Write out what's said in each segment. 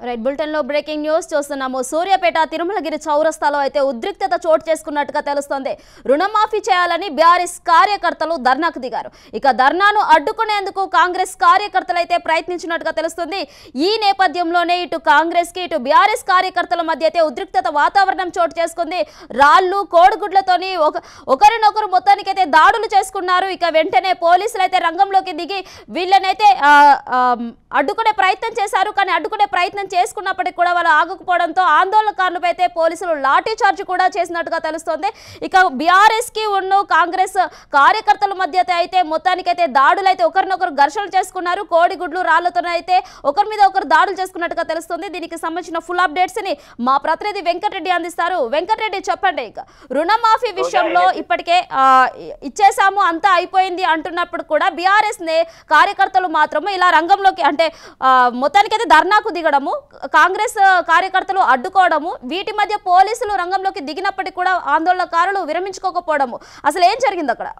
right bulletin లో breaking news చూస్తున్నాము సూర్యాపేట తిరుమలగిరి చౌరస్తాలో అయితే ఉద్రిక్తత చోటు చేసుకున్నట్టుగా తెలుస్తోంది రుణమాఫీ చేయాలని బీఆర్ఎస్ కార్యకర్తలు ధర్నాకు దిగారు ఇక ధర్నాను అడ్డుకునేందుకు కాంగ్రెస్ కార్యకర్తలు అయితే ప్రయత్నించినట్టుగా తెలుస్తుంది ఈ నేపథ్యంలోనే ఇటు కాంగ్రెస్ కి ఇటు బీఆర్ఎస్ కార్యకర్తల మధ్య అయితే ఉద్రిక్తత వాతావరణం చోటు చేసుకుంది రాళ్ళు కోడిగుడ్లతోని ఒక ఒకరినొకరు మొత్తానికైతే దాడులు చేసుకున్నారు ఇక వెంటనే పోలీసులు అయితే రంగంలోకి దిగి వీళ్ళనైతే ఆ, ఆ, అడ్డుకునే ప్రయత్నం చేశారు కానీ అడ్డుకునే ప్రయత్నం చేసుకున్నప్పటికీ కూడా వాళ్ళు ఆగకపోవడంతో ఆందోళనకారులపై అయితే పోలీసులు లాఠీ చార్జ్ కూడా చేసినట్టుగా తెలుస్తోంది ఇక బీఆర్ఎస్ కి ఉన్న కాంగ్రెస్ కార్యకర్తల మధ్య అయితే మొత్తానికైతే దాడులు అయితే ఒకరినొకరు ఘర్షణలు చేసుకున్నారు కోడిగుడ్లు రాళ్లతో అయితే ఒకరి మీద ఒకరు దాడులు చేసుకున్నట్టుగా తెలుస్తుంది దీనికి సంబంధించిన ఫుల్ అప్డేట్స్ ని మా ప్రతినిధి వెంకటరెడ్డి అందిస్తారు వెంకటరెడ్డి చెప్పండి ఇక రుణమాఫీ విషయంలో ఇప్పటికే ఆ, ఇచ్చేసాము అంతా అయిపోయింది అంటున్నప్పుడు కూడా బీఆర్ఎస్ నే కార్యకర్తలు మాత్రము ఇలా రంగంలోకి అంటే ఆ, మొత్తానికైతే ధర్నాకు దిగడము కాంగ్రెస్ కార్యకర్తలు అడ్డుకోవడము వీటి మధ్య పోలీసులు రంగంలోకి దిగినప్పటికీ కూడా ఆందోళనకారులు విరమించుకోకపోవడము అసలు ఏం జరిగింది అక్కడ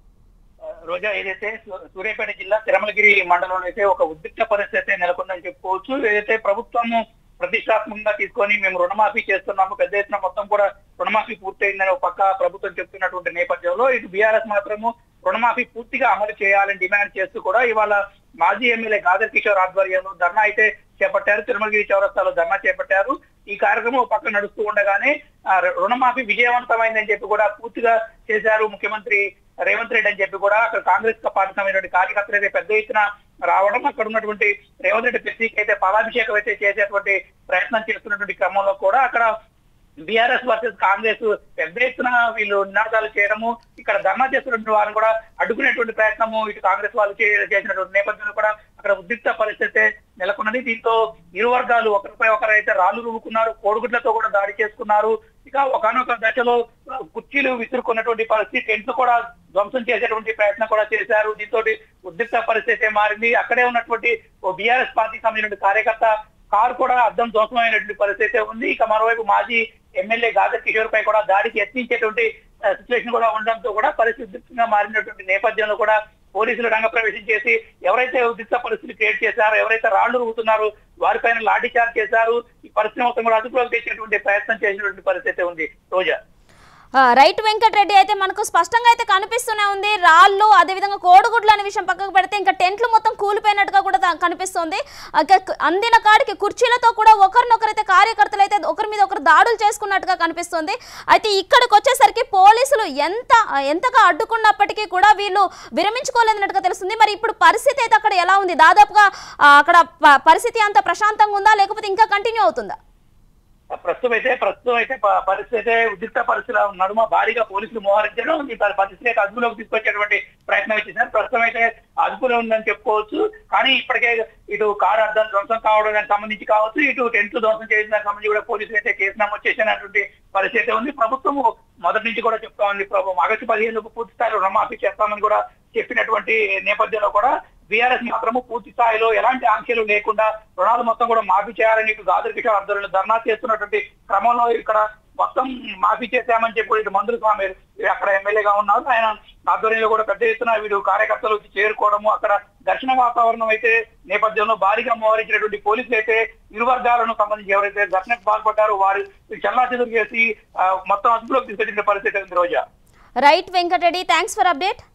రోజా ఏదైతే సూ- సూర్యాపేట జిల్లా తిరుమలగిరి మండలంలో అయితే ఒక ఉద్రిక్త పరిస్థితి అయితే నెలకొందని చెప్పుకోవచ్చు ఏదైతే ప్రభుత్వము ప్రతిష్టాత్మకంగా తీసుకొని మేము రుణమాఫీ చేస్తున్నాము పెద్ద ఎత్తున మొత్తం కూడా రుణమాఫీ పూర్తయిందని ఒక పక్క ప్రభుత్వం చెప్తున్నటువంటి నేపథ్యంలో ఇటు బీఆర్ఎస్ మాత్రము రుణమాఫీ పూర్తిగా అమలు చేయాలని డిమాండ్ చేస్తూ కూడా ఇవాళ మాజీ ఎమ్మెల్యే గాదర్ కిషోర్ ఆధ్వర్యంలో ధర్నా అయితే చేపట్టారు తిరుమలగిరి చౌరస్తాలో ధర్నా చేపట్టారు ఈ కార్యక్రమం ఒక పక్క నడుస్తూ ఉండగానే ఆ, రుణమాఫీ విజయవంతమైందని చెప్పి కూడా పూర్తిగా చేశారు ముఖ్యమంత్రి రేవంత్ రెడ్డి అని చెప్పి కూడా అక్కడ కాంగ్రెస్ పార్టీ సంబంధించిన కార్యకర్తలు అయితే పెద్ద ఎత్తున రావడం అక్కడ ఉన్నటువంటి రేవంత్ రెడ్డి ప్రతికి అయితే పాలాభిషేకం అయితే చేసేటువంటి ప్రయత్నం చేస్తున్నటువంటి క్రమంలో కూడా అక్కడ బీఆర్ఎస్ వర్సెస్ కాంగ్రెస్ పెద్ద ఎత్తున వీళ్ళు నినాదాలు చేయడము ఇక్కడ ధర్నా చేస్తున్నటువంటి వారిని కూడా అడ్డుకునేటువంటి ప్రయత్నము ఇటు కాంగ్రెస్ వాళ్ళు చే- చేసినటువంటి నేపథ్యంలో కూడా అక్కడ ఉద్రిక్త పరిస్థితి నెలకొన్నది దీంతో ఇరు వర్గాలు ఒకరిపై ఒకరు అయితే రాళ్లు రువ్వుకున్నారు కోడిగుడ్లతో కూడా దాడి చేసుకున్నారు ఇక ఒకనొక దశలో ఆ, కుర్చీలు విసురుకున్నటువంటి పరిస్థితి టెంట్లు కూడా ధ్వంసం చేసేటువంటి ప్రయత్నం కూడా చేశారు దీంతో ఉద్రిక్త పరిస్థితి మారింది అక్కడే ఉన్నటువంటి ఓ బీఆర్ఎస్ పార్టీకి సంబంధించిన కార్యకర్త కారు కూడా అద్దం ధ్వంసమైనటువంటి పరిస్థితి ఉంది ఇక మరోవైపు మాజీ ఎమ్మెల్యే గాదర్ కిషోర్ పై కూడా దాడికి యత్నించేటువంటి సిచ్యువేషన్ కూడా ఉండడంతో కూడా పరిస్థితి ఉద్రిక్తంగా మారినటువంటి నేపథ్యంలో కూడా పోలీసులు రంగప్రవేశం చేసి ఎవరైతే ఉద్రిక్త పరిస్థితి క్రియేట్ చేశారో ఎవరైతే రాళ్లు రుగుతున్నారో వారిపైన లాఠీ చార్జ్ చేశారు ఈ పరిస్థితి మొత్తం కూడా అదుపులోకి తెచ్చినటువంటి ప్రయత్నం చేసినటువంటి పరిస్థితి ఉంది రోజా ఆ, రైట్ వెంకటరెడ్డి అయితే మనకు స్పష్టంగా అయితే కనిపిస్తూనే ఉంది రాళ్ళు అదేవిధంగా కోడిగుడ్లు అనే విషయం పక్కకు పెడితే ఇంకా టెంట్లు మొత్తం కూలిపోయినట్టుగా కూడా తా- కనిపిస్తోంది ఇక కు- అందిన కాడికి కుర్చీలతో కూడా ఒకరినొకరైతే కార్యకర్తలు అయితే ఒకరి మీద ఒకరు దాడులు చేసుకున్నట్టుగా కనిపిస్తుంది అయితే ఇక్కడికి వచ్చేసరికి పోలీసులు ఎంత ఎంతగా అడ్డుకున్నప్పటికీ కూడా వీళ్ళు విరమించుకోలేదన్నట్టుగా తెలుస్తుంది మరి ఇప్పుడు పరిస్థితి అయితే అక్కడ ఎలా ఉంది దాదాపుగా ఆ, అక్కడ ప- పరిస్థితి అంత ప్రశాంతంగా ఉందా లేకపోతే ఇంకా కంటిన్యూ అవుతుందా ప్రస్తుతం అయితే ప్రస్తుతం అయితే ప- పరిస్థితి అయితే ఉద్రిక్త పరిస్థితుల నడుమ భారీగా పోలీసులు మోహరించడం ఈ ప- పరిస్థితిని అయితే అదుపులోకి తీసుకొచ్చేటువంటి ప్రయత్నం చేశారు ప్రస్తుతం అయితే అదుపులో ఉందని చెప్పుకోవచ్చు కానీ ఇప్పటికే ఇటు కారు అద్దం ధ్వంసం కావడం దానికి సంబంధించి కావచ్చు ఇటు టెంట్ ధ్వంసం చేసిన దానికి సంబంధించి కూడా పోలీసులు అయితే కేసు నమోదు చేసినటువంటి పరిస్థితి అయితే ఉంది ప్రభుత్వం మొదటి నుంచి కూడా చెప్తా ఉంది ప్రభుత్వం ఆగస్టు పదిహేనుకు పూర్తి స్థాయిలో రుణమాఫీ చేస్తామని కూడా చెప్పినటువంటి నేపథ్యంలో కూడా బీఆర్ఎస్ మాత్రము పూర్తి స్థాయిలో ఎలాంటి ఆంక్షలు లేకుండా రుణాలు మొత్తం కూడా మాఫీ చేయాలని ఇటు గాదర్ కిషోర్ ఆధ్వర్యంలో ధర్నా చేస్తున్నటువంటి క్రమంలో ఇక్కడ మొత్తం మాఫీ చేశామని చెప్పి ఇటు మంత్రులు స్వామి అక్కడ ఎమ్మెల్యేగా ఉన్నారు ఆయన ఆధ్వర్యంలో కూడా పెద్ద ఎత్తున వీడు కార్యకర్తలు వచ్చి చేరుకోవడము అక్కడ ఘర్షణ వాతావరణం అయితే నేపథ్యంలో భారీగా మోహరించినటువంటి పోలీసులు అయితే ఇరు వర్గాలను సంబంధించి ఎవరైతే ఘర్షణకు పాల్పడ్డారో వారు చెల్లా చేసి ఆ, మొత్తం అదుపులోకి తీసుకొచ్చిన పరిస్థితి ఉంది Roja right Venkatareddy thanks for update